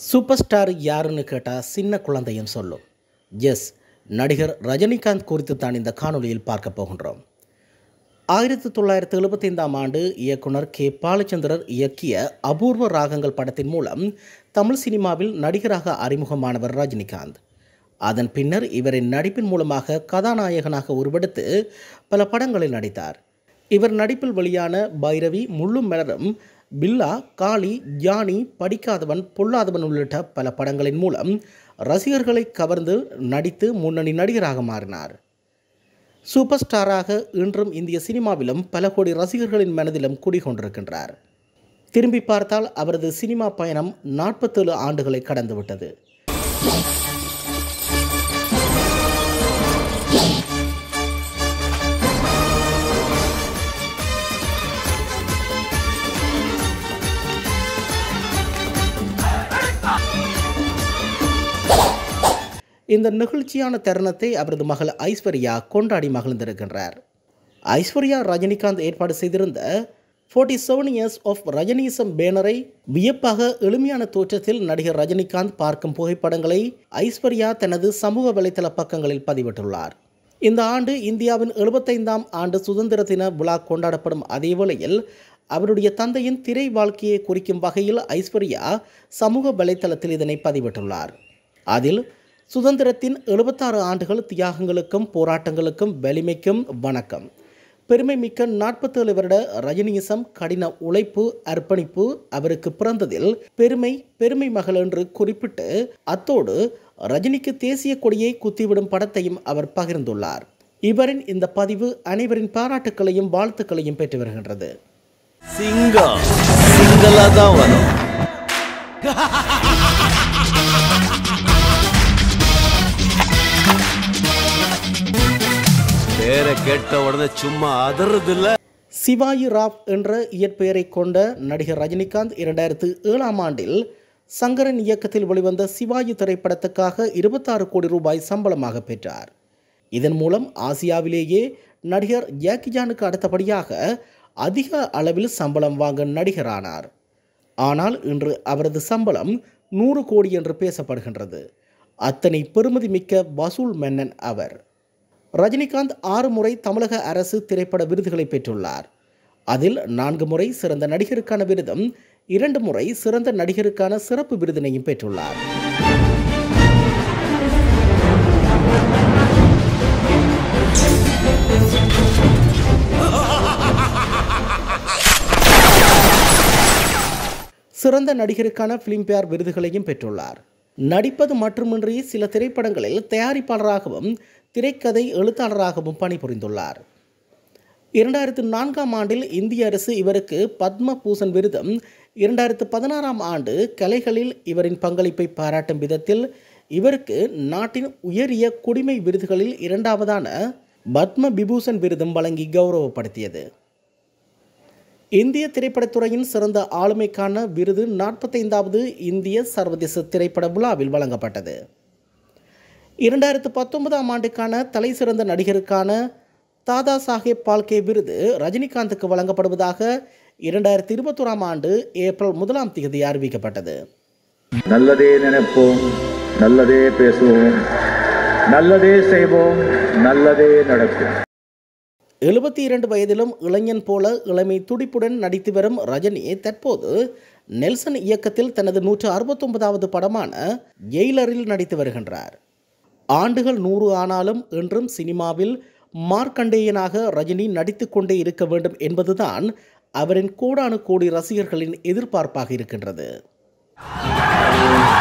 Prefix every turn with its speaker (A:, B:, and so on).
A: super star யாருன்னு கேட்டால் சின்ன குழந்தையும் சொல்லும் எஸ் நடிகர் ரஜினிகாந்த் குறித்து தான் இந்த காணொளியில் பார்க்க போகின்றோம் ஆயிரத்தி தொள்ளாயிரத்தி எழுபத்தைந்தாம் ஆண்டு இயக்குனர் கே பாலச்சந்திரர் இயக்கிய அபூர்வ ராகங்கள் படத்தின் மூலம் தமிழ் சினிமாவில் நடிகராக அறிமுகமானவர் ரஜினிகாந்த் அதன் பின்னர் இவரின் நடிப்பின் மூலமாக கதாநாயகனாக உருவெடுத்து பல படங்களில் நடித்தார் இவர் நடிப்பில் வெளியான பைரவி முள்ளும் மலரும் பில்லா காளி ஜானி படிக்காதவன் பொல்லாதவன் உள்ளிட்ட பல படங்களின் மூலம் ரசிகர்களை கவர்ந்து நடித்து முன்னணி நடிகராக மாறினார் சூப்பர் ஸ்டாராக இன்றும் இந்திய சினிமாவிலும் பல கோடி ரசிகர்களின் மனதிலும் குடிகொண்டிருக்கின்றார் திரும்பி பார்த்தால் அவரது சினிமா பயணம் நாற்பத்தேழு ஆண்டுகளை கடந்துவிட்டது இந்த நிகழ்ச்சியான தருணத்தை அவரது மகள் ஐஸ்வர்யா கொண்டாடி மகிழ்ந்திருக்கின்றார் ஐஸ்வர்யா ரஜினிகாந்த் ஏற்பாடு செய்திருந்த forty seven years of Rajinism பேனரை வியப்பாக எளிமையான தோற்றத்தில் நடிகர் ரஜினிகாந்த் பார்க்கும் புகைப்படங்களை ஐஸ்வர்யா தனது சமூக வலைத்தள பக்கங்களில் பதிவிட்டுள்ளார் இந்த ஆண்டு இந்தியாவின் எழுபத்தைந்தாம் ஆண்டு சுதந்திர தின விழா கொண்டாடப்படும் அதே வேளையில் அவருடைய தந்தையின் திரை வாழ்க்கையை குறிக்கும் வகையில் ஐஸ்வர்யா சமூக வலைத்தளத்தில் இதனை பதிவிட்டுள்ளார் அதில் சுதந்திரத்தின் எழுபத்தாறு ஆண்டுகள் தியாகங்களுக்கும் போராட்டங்களுக்கும் வலிமைக்கும் வணக்கம் பெருமை மிக்க நாற்பத்தேழு வருட ரஜினியிசம் கடின உழைப்பு அர்ப்பணிப்பு அவருக்கு பிறந்ததில் பெருமை பெருமை மகள் என்று குறிப்பிட்டு அத்தோடு ரஜினிக்கு தேசிய கொடியை குத்திவிடும் படத்தையும் அவர் பகிர்ந்துள்ளார் இவரின் இந்த பதிவு அனைவரின் பாராட்டுக்களையும் வாழ்த்துக்களையும் பெற்று வருகின்றது
B: சிங்கம் சிங்கலா தான் வரும் பேரை கேட்ட உடனே சும்மா அதறது இல்ல
A: சிவாயி ராவ் என்ற இயற்பெயரை கொண்ட நடிகர் ரஜினிகாந்த் இரண்டாயிரத்து ஏழாம் ஆண்டில் சங்கரன் இயக்கத்தில் வெளிவந்த சிவாயி திரைப்படத்துக்காக இருபத்தாறு கோடி ரூபாய் சம்பளமாக பெற்றார் இதன் மூலம் ஆசியாவிலேயே நடிகர் ஜாக்கிஜானுக்கு அடுத்தபடியாக அதிக அளவில் சம்பளம் வாங்க நடிகரானார் ஆனால் இன்று அவரது சம்பளம் நூறு கோடி என்று பேசப்படுகின்றது அத்தனை பெருமதி மிக்க வசூல் மன்னன் அவர் ரஜினிகாந்த் ஆறு முறை தமிழக அரசு திரைப்பட விருதுகளை பெற்றுள்ளார் அதில் நான்கு முறை சிறந்த நடிகருக்கான விருதும் இரண்டு முறை சிறந்த நடிகருக்கான சிறப்பு விருதினையும் பெற்றுள்ளார் சிறந்த நடிகருக்கான பிலிம்பேர் விருதுகளையும் பெற்றுள்ளார் நடிப்பது மட்டுமின்றி சில திரைப்படங்களில் தயாரிப்பாளராகவும் திரைக்கதை எழுத்தாளராகவும் பணிபுரிந்துள்ளார் இரண்டாயிரத்து நான்காம் ஆண்டில் இந்திய அரசு இவருக்கு பத்ம பூஷன் விருதும் இரண்டாயிரத்து பதினாறாம் ஆண்டு கலைகளில் இவரின் பங்களிப்பை பாராட்டும் விதத்தில் இவருக்கு நாட்டின் உயரிய குடிமை விருதுகளில் இரண்டாவதான பத்ம விபூஷன் விருதும் வழங்கி கௌரவப்படுத்தியது இந்திய திரைப்படத்துறையின் சிறந்த ஆளுமைக்கான விருது நாற்பத்தைந்தாவது இந்திய சர்வதேச திரைப்பட விழாவில் வழங்கப்பட்டது இரண்டாயிரத்து பத்தொன்பதாம் ஆண்டுக்கான தலை சிறந்த நடிகருக்கான தாதா சாஹேப் பால்கே விருது ரஜினிகாந்துக்கு வழங்கப்படுவதாக இரண்டாயிரத்தி இருபத்தோராம் ஆண்டு ஏப்ரல் முதலாம் தேதி அறிவிக்கப்பட்டது
C: நல்லதே நினைப்போம் நல்லதே பேசுவோம் நல்லதே செய்வோம் நல்லதே நடக்கும்
A: எழுபத்தி இரண்டு வயதிலும் இளைஞன் போல இளமை துடிப்புடன் நடித்து வரும் ரஜினி தற்போது நெல்சன் இயக்கத்தில் தனது நூற்று அறுபத்தொன்பதாவது படமான ஜெயிலரில் நடித்து வருகின்றார் ஆண்டுகள் நூறு ஆனாலும் இன்றும் சினிமாவில் மார்க்கண்டேயனாக ரஜினி நடித்து கொண்டே இருக்க வேண்டும் என்பதுதான் அவரின் கோடானு கோடி ரசிகர்களின் எதிர்பார்ப்பாக இருக்கின்றது